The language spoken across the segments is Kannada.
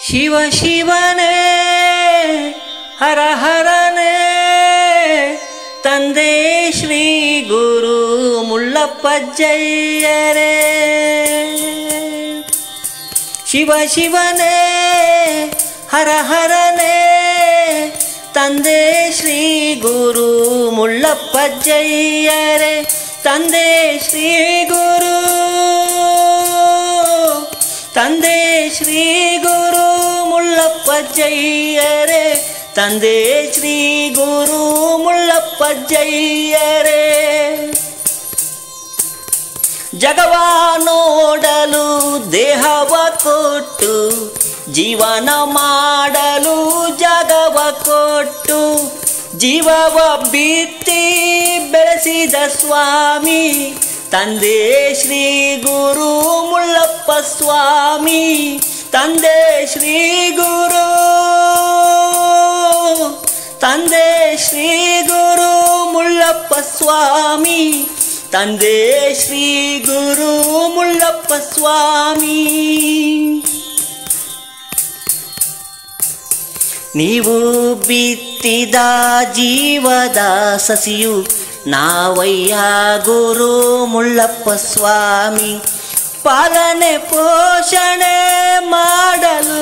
ಶಿವ ಶಿವನೇ ಹರ ಹರನೇ ತಂದೆ ಶ್ರೀ ಗುರು ಮುಳ್ಳಪ್ಪಜ್ಜಯ್ಯರೇ ಶಿವ ಶಿವನೇ ಹರ ಹರನೇ ತಂದೆ ಶ್ರೀ ಗುರು ಮುಳ್ಳಪ್ಪಜ್ಜಯ್ಯರೇ ತಂದೆ ಶ್ರೀ ಗುರು ತಂದೆ ಶ್ರೀ ಗುರು ಮುಳ್ಳಪ್ಪಜ್ಜಯ್ಯರೇ ತಂದೆ ಶ್ರೀ ಗುರು ಮುಳ್ಳಪ್ಪಜ್ಜಯ್ಯರೇ ಜಗವ ನೋಡಲು ದೇಹವ ಕೊಟ್ಟು ಜೀವನ ಮಾಡಲು ಜಗವ ಕೊಟ್ಟು ಜೀವವ ಬಿತ್ತಿ ಬೆಳೆಸಿದ ಸ್ವಾಮಿ ತಂದೆ ಶ್ರೀ ಗುರು ಮುಳ್ಳಪ್ಪ ಸ್ವಾಮಿ ತಂದೆ ಶ್ರೀ ಗುರು ತಂದೆ ಶ್ರೀ ಗುರು ಮುಳ್ಳಪ್ಪ ಸ್ವಾಮಿ ತಂದೆ ಶ್ರೀ ಗುರು ಮುಳ್ಳಪ್ಪ ಸ್ವಾಮಿ ನೀವು ಬಿತ್ತಿದ ಜೀವದ ಸಸಿಯು ನಾವಯ್ಯ ಗುರು ಮುಳ್ಳಪ್ಪ ಸ್ವಾಮಿ ಪಾಲನೆ ಪೋಷಣೆ ಮಾಡಲು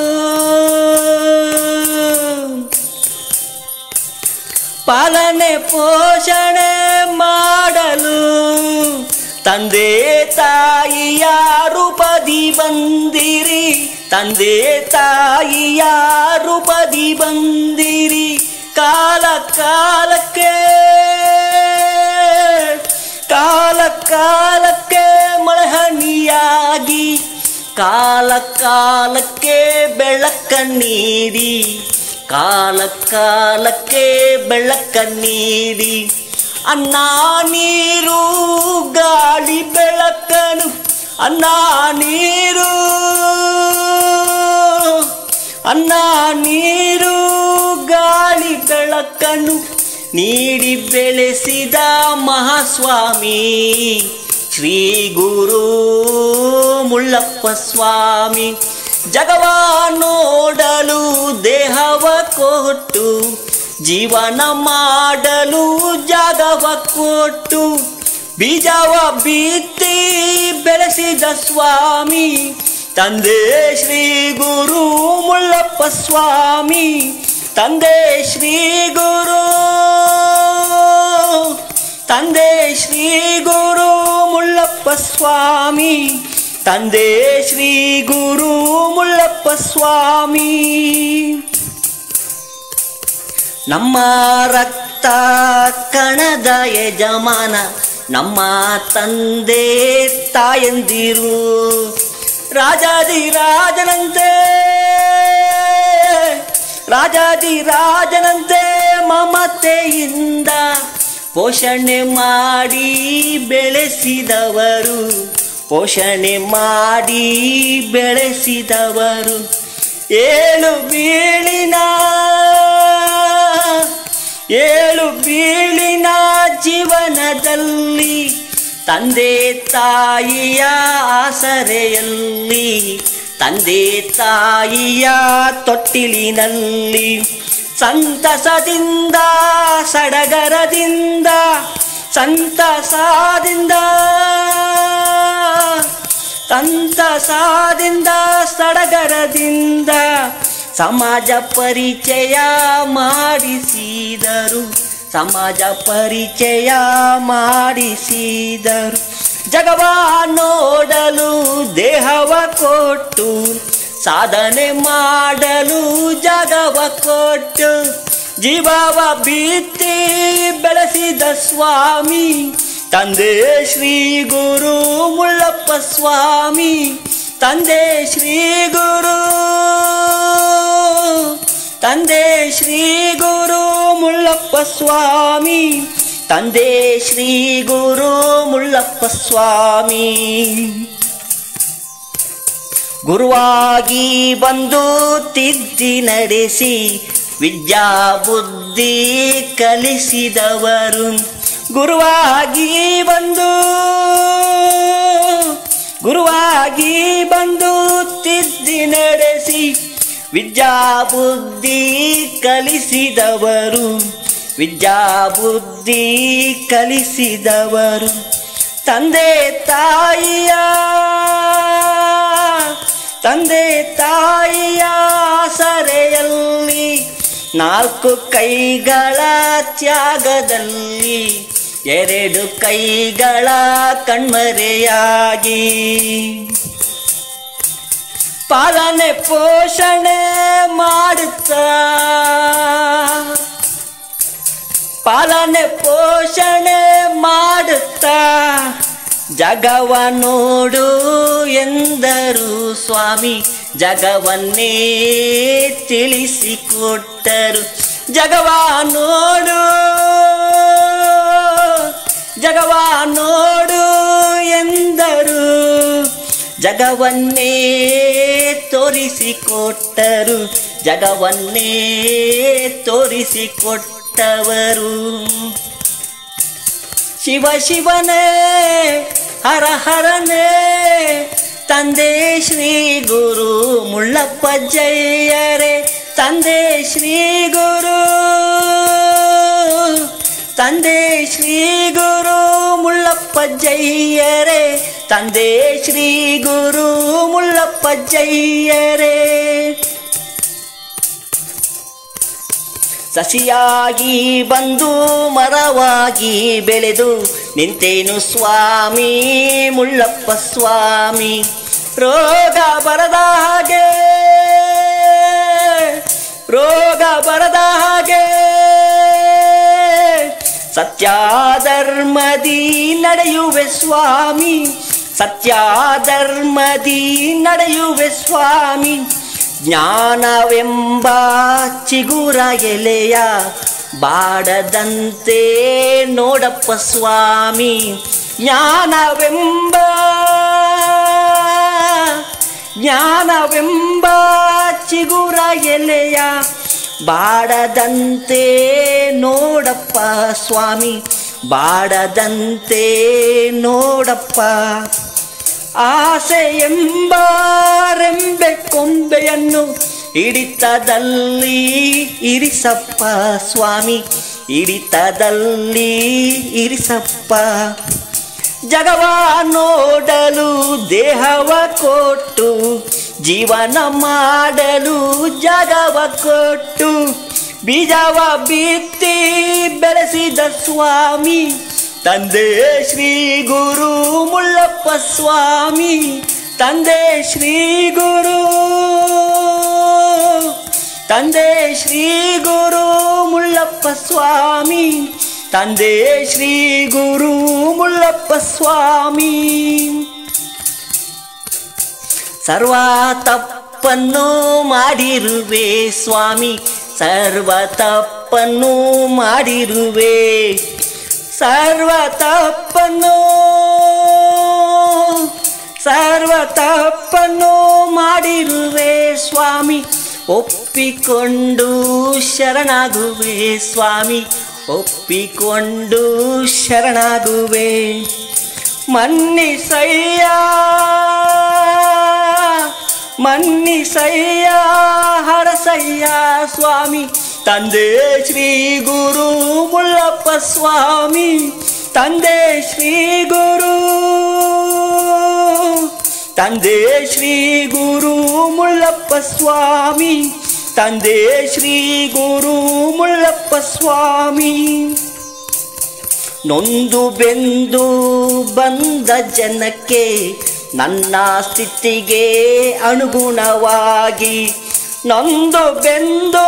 ಪಾಲನೆ ಪೋಷಣೆ ಮಾಡಲು ತಂದೆ ತಾಯಿಯ ರೂಪದಿ ಬಂದಿರಿ ತಂದೆ ತಾಯಿಯ ರೂಪದಿ ಬಂದಿರಿ ಕಾಲ ಕಾಲಕ್ಕೆ ಕಾಲ ಕಾಲಕ್ಕೆ ಮಳೆಹನಿಯಾಗಿ ಕಾಲ ಕಾಲಕ್ಕೆ ಬೆಳಕ ನೀಡಿ ಕಾಲ ಕಾಲಕ್ಕೆ ಬೆಳಕ ನೀಡಿ ಅನ್ನ ನೀರು ಗಾಳಿ ಬೆಳಕನು ಅನ್ನ ನೀರು ಅನ್ನ ನೀರು ಗಾಳಿ ಬೆಳಕನ್ನು ನೀಡಿ ಬೆಳೆಸಿದ ಮಹಾಸ್ವಾಮಿ ಶ್ರೀ ಗುರು ಮುಳ್ಳಪ್ಪ ಸ್ವಾಮಿ ಜಗವ ನೋಡಲು ದೇಹವ ಕೊಟ್ಟು ಜೀವನ ಮಾಡಲು ಜಾಗವ ಕೊಟ್ಟು ಬೀಜವ ಬಿತ್ತಿ ಬೆಳೆಸಿದ ಸ್ವಾಮಿ ತಂದೆ ಶ್ರೀ ಗುರು ಮುಳ್ಳಪ್ಪ ಸ್ವಾಮಿ ತಂದೆ ಶ್ರೀ ಗುರು ತಂದೆ ಶ್ರೀ ಗುರು ಮುಳ್ಳಪ್ಪ ಸ್ವಾಮಿ ತಂದೆ ಶ್ರೀ ಗುರು ಮುಳ್ಳಪ್ಪ ಸ್ವಾಮಿ ನಮ್ಮ ರಕ್ತ ಕಣದ ಯಜಮಾನ ನಮ್ಮ ತಂದೆ ತಾಯಂದಿರು ರಾಜಾದಿ ರಾಜನಂತೆ ರಾಜಾದಿ ರಾಜನಂತೆ ಮಮತೆಯಿಂದ ಪೋಷಣೆ ಮಾಡಿ ಬೆಳೆಸಿದವರು ಪೋಷಣೆ ಮಾಡಿ ಬೆಳೆಸಿದವರು ಏಳು ಬೀಳಿನ ಏಳು ಬೀಳಿನ ಜೀವನದಲ್ಲಿ ತಂದೆ ತಾಯಿಯ ಆಸರೆಯಲ್ಲಿ ತಂದೆ ತಾಯಿಯ ತೊಟ್ಟಿಲಿನಲ್ಲಿ ಸಂತಸದಿಂದ ಸಡಗರದಿಂದ ಸಂತಸದಿಂದ ಸಂತಸದಿಂದ ಸಡಗರದಿಂದ ಸಮಾಜ ಪರಿಚಯ ಮಾಡಿಸಿದರು ಸಮಾಜ ಪರಿಚಯ ಮಾಡಿಸಿದರು ಜಗವ ನೋಡಲು ದೇಹವ ಕೊಟ್ಟು ಸಾಧನೆ ಮಾಡಲು ಜಗವ ಕೊಟ್ಟು ಜೀವವ ಬಿತ್ತಿ ಬೆಳೆಸಿದ ಸ್ವಾಮಿ ತಂದೆ ಶ್ರೀ ಗುರು ಮುಳ್ಳಪ್ಪ ಸ್ವಾಮಿ ತಂದೆ ಶ್ರೀ ಗುರು ತಂದೆ ಶ್ರೀ ಗುರು ಮುಳ್ಳಪ್ಪ ಸ್ವಾಮಿ ತಂದೆ ಶ್ರೀ ಗುರು ಮುಳ್ಳಪ್ಪ ಸ್ವಾಮಿ ಗುರುವಾಗಿ ಬಂದು ತಿದ್ದಿ ನಡೆಸಿ ವಿದ್ಯಾ ಬುದ್ಧಿ ಕಲಿಸಿದವರು ಗುರುವಾಗಿ ಬಂದು ಗುರುವಾಗಿ ಬಂದು ತಿದ್ದಿ ನಡೆಸಿ ವಿದ್ಯಾಬುದ್ಧಿ ಕಲಿಸಿದವರು ವಿದ್ಯಾಬುದ್ಧಿ ಕಲಿಸಿದವರು ತಂದೆ ತಾಯಿಯ ತಂದೆ ತಾಯಿಯ ಸರೆಯಲ್ಲಿ ನಾಲ್ಕು ಕೈಗಳ ತ್ಯಾಗದಲ್ಲಿ ಎರಡು ಕೈಗಳ ಕಣ್ಮರೆಯಾಗಿ ಪಾಲನೆ ಪೋಷಣೆ ಮಾಡುತ್ತಾ ಪಾಲನೆ ಪೋಷಣೆ ಮಾಡುತ್ತಾ ಜಗವ ನೋಡು ಎಂದರು ಸ್ವಾಮಿ ಜಗವನ್ನೇ ತಿಳಿಸಿಕೊಟ್ಟರು ಜಗವ ನೋಡು ಜಗವ ನೋಡು ಎಂದರು ಜಗವನ್ನೇ ತೋರಿಸಿಕೊಟ್ಟರು ಜಗವನ್ನೇ ತೋರಿಸಿಕೊಟ್ಟವರು ಶಿವ ಶಿವನೇ ಹರ ಹರನೇ ತಂದೆ ಶ್ರೀ ಗುರು ಮುಳ್ಳಪ್ಪ ಜಯರೇ ತಂದೆ ಶ್ರೀ ಗುರು ತಂದೆ ಶ್ರೀ ಗುರು ಮುಳ್ಳಪ್ಪ ಜಯ್ಯರೇ ತಂದೆ ಶ್ರೀ ಗುರು ಮುಳ್ಳಪ್ಪ ಜಯ್ಯರೇ ಸಸಿಯಾಗಿ ಬಂದು ಮರವಾಗಿ ಬೆಳೆದು ನಿಂತೇನು ಸ್ವಾಮಿ ಮುಳ್ಳಪ್ಪ ಸ್ವಾಮಿ ರೋಗ ಬರದ ಹಾಗೆ ರೋಗ ಬರದ ಹಾಗೆ ಸತ್ಯಾಧರ್ಮದಿ ನಡೆಯುವೆ ಸ್ವಾಮಿ ಸತ್ಯಾಧರ್ಮದಿ ನಡೆಯುವೆ ಸ್ವಾಮಿ ಜ್ಞಾನವೆಂಬ ಚಿಗುರ ಎಲೆಯ ಬಾಡದಂತೆ ನೋಡಪ್ಪ ಸ್ವಾಮಿ ಜ್ಞಾನವೆಂಬ ಜ್ಞಾನವೆಂಬ ಚಿಗುರ ಎಲೆಯ ಬಾಡದಂತೆ ನೋಡಪ್ಪ ಸ್ವಾಮಿ ಬಾಡದಂತೆ ನೋಡಪ್ಪ ಆಸೆ ಎಂಬ ರೆಂಬೆ ಕೊಂಬೆಯನ್ನು ಹಿಡಿತದಲ್ಲಿ ಇರಿಸಪ್ಪ ಸ್ವಾಮಿ ಹಿಡಿತದಲ್ಲಿ ಇರಿಸಪ್ಪ ಜಗವ ನೋಡಲು ದೇಹವ ಕೊಟ್ಟು ಜೀವನ ಮಾಡಲು ಜಗವ ಕೊಟ್ಟು ಬೀಜವ ಬಿತ್ತಿ ಬೆಳೆಸಿದ ಸ್ವಾಮಿ ತಂದೆ ಶ್ರೀ ಗುರು ಮುಳ್ಳಪ್ಪ ಸ್ವಾಮಿ ತಂದೆ ಶ್ರೀ ಗುರು ತಂದೆ ಶ್ರೀ ಗುರು ಮುಳ್ಳಪ್ಪ ಸ್ವಾಮಿ ತಂದೆ ಶ್ರೀ ಗುರು ಮುಳ್ಳಪ್ಪ ಸ್ವಾಮಿ ಸರ್ವ ತಪ್ಪನ್ನು ಮಾಡಿರುವೆ ಸ್ವಾಮಿ ಸರ್ವ ತಪ್ಪನ್ನು ಮಾಡಿರುವೆ ಸರ್ವ ತಪ್ಪನ್ನು ಸರ್ವ ತಪ್ಪನ್ನು ಮಾಡಿರುವೆ ಸ್ವಾಮಿ ಒಪ್ಪಿಕೊಂಡು ಶರಣಾಗುವೆ ಸ್ವಾಮಿ ಒಪ್ಪಿಕೊಂಡು ಶರಣಾಗುವೆ ಮನ್ನಿಸಯ್ಯ ಮನ್ನಿಸಯ್ಯ ಹರಸಯ್ಯ ಸ್ವಾಮಿ ತಂದೆ ಶ್ರೀ ಗುರು ಮುಳ್ಳಪ್ಪ ಸ್ವಾಮಿ ತಂದೆ ಶ್ರೀ ಗುರು ತಂದೆ ಶ್ರೀ ಗುರು ಮುಳ್ಳಪ್ಪ ಸ್ವಾಮಿ ತಂದೆ ಶ್ರೀ ಗುರು ಮುಳ್ಳಪ್ಪ ಸ್ವಾಮಿ ನೊಂದು ಬೆಂದು ಬಂದ ಜನಕ್ಕೆ ನನ್ನ ಸ್ಥಿತಿಗೆ ಅನುಗುಣವಾಗಿ ನೊಂದು ಬೆಂದು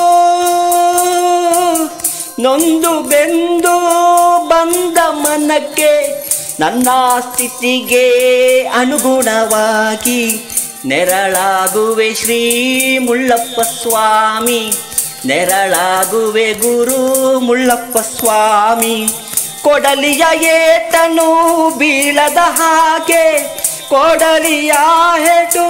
ನೊಂದು ಬೆಂದು ಬಂದ ಮನಕ್ಕೆ ನನ್ನ ಸ್ಥಿತಿಗೆ ಅನುಗುಣವಾಗಿ ನೆರಳಾಗುವೆ ಶ್ರೀ ಮುಳ್ಳಪ್ಪ ಸ್ವಾಮಿ ನೆರಳಾಗುವೆ ಗುರು ಮುಳ್ಳಪ್ಪ ಸ್ವಾಮಿ ಕೊಡಲಿಯ ಏಟನು ಬೀಳದ ಹಾಗೆ ಕೊಡಲಿಯ ಹೆಟು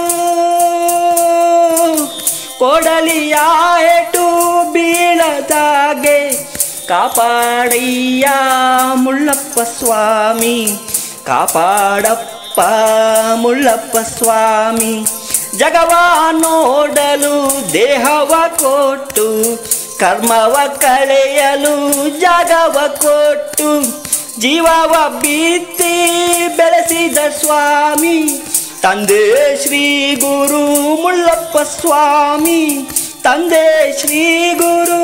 ಕೊಡಲಿಯ ಹೆಟು ಬೀಳದಾಗೆ ಕಾಪಾಡಯ್ಯ ಮುಳ್ಳಪ್ಪ ಸ್ವಾಮಿ ಕಾಪಾಡಪ್ಪ ಮುಳ್ಳಪ್ಪ ಸ್ವಾಮಿ ಜಗವ ನೋಡಲು ದೇಹವ ಕೊಟ್ಟು ಕರ್ಮವ ಕಳೆಯಲು ಜಾಗವ ಕೊಟ್ಟು ಜೀವವ ಬಿತ್ತಿ ಬೆಳೆಸಿದ ಸ್ವಾಮಿ ತಂದೆ ಶ್ರೀ ಗುರು ಮುಳ್ಳಪ್ಪ ಸ್ವಾಮಿ ತಂದೆ ಶ್ರೀ ಗುರು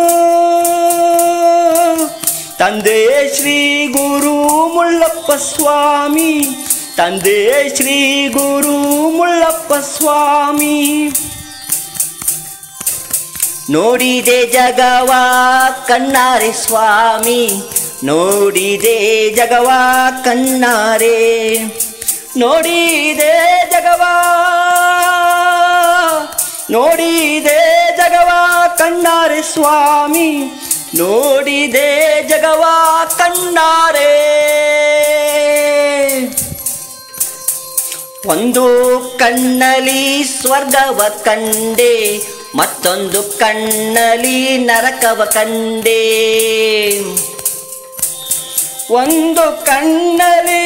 ತಂದೆ ಶ್ರೀ ಗುರು ಮುಳ್ಳಪ್ಪ ಸ್ವಾಮಿ ತಂದೆ ಶ್ರೀ ಗುರು ಮುಳ್ಳಪ್ಪ ಸ್ವಾಮಿ ನೋಡಿದೆ ಜಗವ ಕಣ್ಣಾರೆ ಸ್ವಾಮಿ ನೋಡಿದೆ ಜಗವ ಕಣ್ಣಾರೆ ನೋಡಿದೆ ಜಗವ ನೋಡಿದೆ ಜಗವ ಕಣ್ಣಾರೆ ಸ್ವಾಮಿ ನೋಡಿದೆ ಜಗವ ಕಣ್ಣಾರೆ ಒಂದು ಕಣ್ಣಲಿ ಸ್ವರ್ಗವ ಕಂಡೆ ಮತ್ತೊಂದು ಕಣ್ಣಲಿ ನರಕವ ಕಂಡೆ ಒಂದು ಕಣ್ಣಲಿ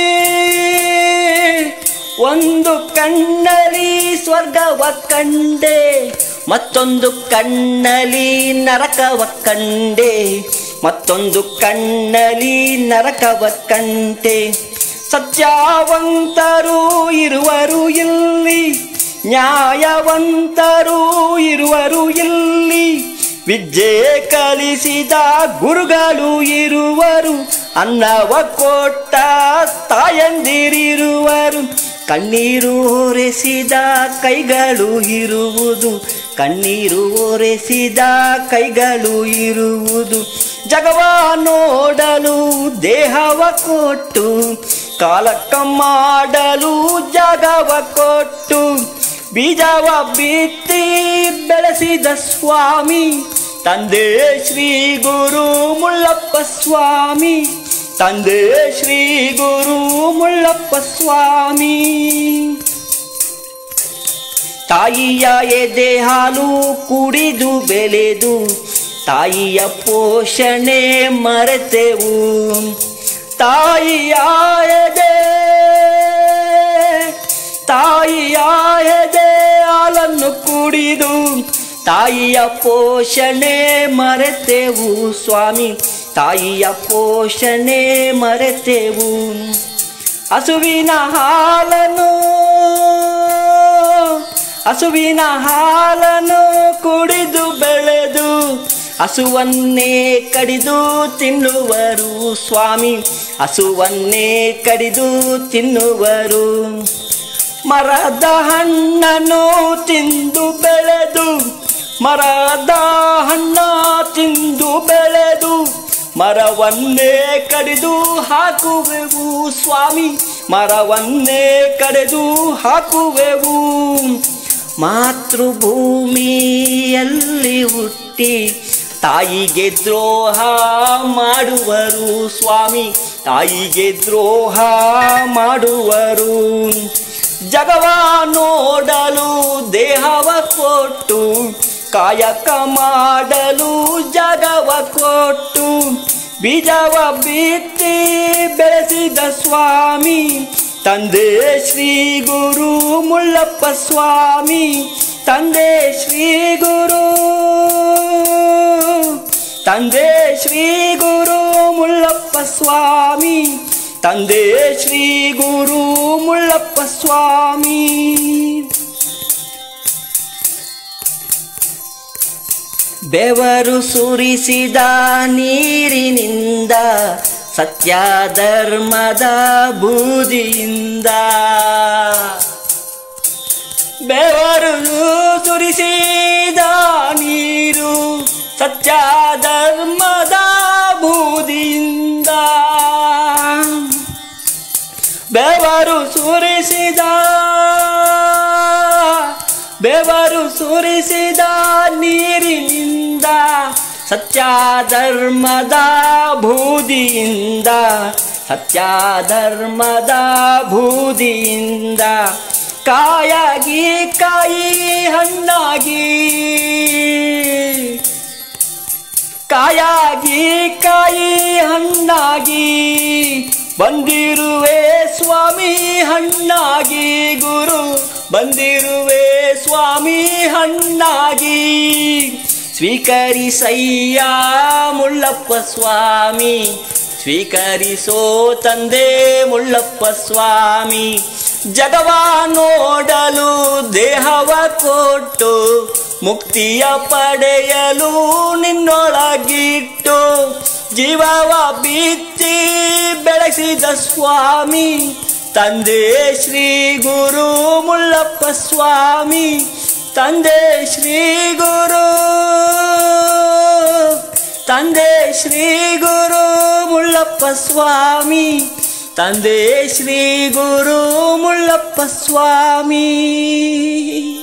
ಒಂದು ಕಣ್ಣಲಿ ಸ್ವರ್ಗವ ಕಂಡೆ ಮತ್ತೊಂದು ಕಣ್ಣಲಿ ನರಕವ ಕಂಡೆ ಮತ್ತೊಂದು ಕಣ್ಣಲಿ ನರಕವ ಕಂಡೆ ಸತ್ಯವಂತರು ಇರುವರು ಇಲ್ಲಿ ನ್ಯಾಯವಂತರು ಇರುವರು ಇಲ್ಲಿ ವಿದ್ಯೆ ಕಲಿಸಿದ ಗುರುಗಳು ಇರುವರು ಅನ್ನವ ಕೊಟ್ಟ ತಾಯಂದಿರಿರುವರು ಕಣ್ಣೀರು ಒರೆಸಿದ ಕೈಗಳು ಇರುವುದು ಕಣ್ಣೀರು ಒರೆಸಿದ ಕೈಗಳು ಇರುವುದು ಜಗವ ನೋಡಲು ದೇಹವ ಕೊಟ್ಟು ಕಾಲಕ್ಕ ಮಾಡಲು ಜಾಗವ ಕೊಟ್ಟು ಬೀಜವ ಬಿತ್ತಿ ಬೆಳೆಸಿದ ಸ್ವಾಮಿ ತಂದೆ ಶ್ರೀ ಗುರು ಮುಳ್ಳಪ್ಪ ಸ್ವಾಮಿ ತಂದೆ ಶ್ರೀ ಗುರು ಮುಳ್ಳಪ್ಪ ಸ್ವಾಮಿ ತಾಯಿಯ ಎದೆ ಹಾಲು ಕುಡಿದು ಬೆಳೆದು ತಾಯಿಯ ಪೋಷಣೆ ಮರೆತೆವು ತಾಯಿಯ ಎದೆ ತಾಯಿಯ ಎದೆ ಹಾಲನ್ನು ಕುಡಿದು ತಾಯಿಯ ಪೋಷಣೆ ಮರೆತೆವು ಸ್ವಾಮಿ ತಾಯಿಯ ಪೋಷಣೆ ಮರೆತೆವು ಹಸುವಿನ ಹಾಲನ್ನು ಹಸುವಿನ ಹಾಲನ್ನು ಕುಡಿದು ಬೆಳೆದು ಹಸುವನ್ನೇ ಕಡಿದು ತಿನ್ನುವರು ಸ್ವಾಮಿ ಹಸುವನ್ನೇ ಕಡಿದು ತಿನ್ನುವರು ಮರದ ಹಣ್ಣನ್ನು ತಿಂದು ಬೆಳೆದು ಮರದ ಹಣ್ಣ ತಿಂದು ಬೆಳೆದು ಮರವನ್ನೇ ಕಡಿದು ಹಾಕುವೆವು ಸ್ವಾಮಿ ಮರವನ್ನೇ ಕಡಿದು ಹಾಕುವೆವು ಮಾತೃಭೂಮಿಯಲ್ಲಿ ಹುಟ್ಟಿ ತಾಯಿಗೆ ದ್ರೋಹ ಮಾಡುವರು ಸ್ವಾಮಿ ತಾಯಿಗೆ ದ್ರೋಹ ಮಾಡುವರು ಜಗವ ನೋಡಲು ದೇಹವ ಕೊಟ್ಟು ಕಾಯಕ ಮಾಡಲು ಜಗವ ಕೊಟ್ಟು ಬೀಜವ ಬಿತ್ತಿ ಬೆಳೆಸಿದ ಸ್ವಾಮಿ ತಂದೆ ಶ್ರೀ ಗುರು ಮುಳ್ಳಪ್ಪ ಸ್ವಾಮಿ ತಂದೆ ಶ್ರೀ ಗುರು ತಂದೆ ಶ್ರೀ ಗುರು ಮುಳ್ಳಪ್ಪ ಸ್ವಾಮಿ ತಂದೆ ಶ್ರೀ ಗುರು ಮುಳ್ಳಪ್ಪ ಸ್ವಾಮಿ ಬೆವರು ಸುರಿಸಿದ ನೀರಿನಿಂದ ಸತ್ಯ ಧರ್ಮದ ಬೂದಿಯಿಂದ ಬೆವರು ಸುರಿಸಿದ ನೀರು ಸತ್ಯ ಧರ್ಮದ ಬೂದಿಯಿಂದ ಬೆವರು ಸುರಿಸಿದ ಬೆವರು ಸುರಿಸಿದ ನೀರಿನಿಂದ ಸತ್ಯ ಧರ್ಮದ ಬೂದಿಯಿಂದ ಸತ್ಯ ಧರ್ಮದ ಬೂದಿಯಿಂದ ಕಾಯಾಗಿ ಕಾಯಿ ಹಣ್ಣಾಗಿ ಕಾಯಾಗಿ ಕಾಯಿ ಹಣ್ಣಾಗಿ ಬಂದಿರುವೆ ಸ್ವಾಮಿ ಹಣ್ಣಾಗಿ ಗುರು ಬಂದಿರುವೆ ಸ್ವಾಮಿ ಹಣ್ಣಾಗಿ ಸ್ವೀಕರಿಸಯ್ಯ ಮುಳ್ಳಪ್ಪ ಸ್ವಾಮಿ ಸ್ವೀಕರಿಸೋ ತಂದೆ ಮುಳ್ಳಪ್ಪ ಸ್ವಾಮಿ ಜಗವ ನೋಡಲು ದೇಹವ ಕೊಟ್ಟು ಮುಕ್ತಿಯ ಪಡೆಯಲು ನಿನ್ನೊಳಗಿಟ್ಟು ಜೀವವ ಬಿತ್ತಿ ಬೆಳೆಸಿದ ಸ್ವಾಮಿ ತಂದೆ ಶ್ರೀ ಗುರು ಮುಳ್ಳಪ್ಪ ಸ್ವಾಮಿ ತಂದೆ ಶ್ರೀ ಗುರು ತಂದೆ ಶ್ರೀ ಗುರು ಮುಳ್ಳಪ್ಪ ಸ್ವಾಮಿ ತಂದೆ ಶ್ರೀ ಗುರು ಮುಳ್ಳಪ್ಪ ಸ್ವಾಮಿ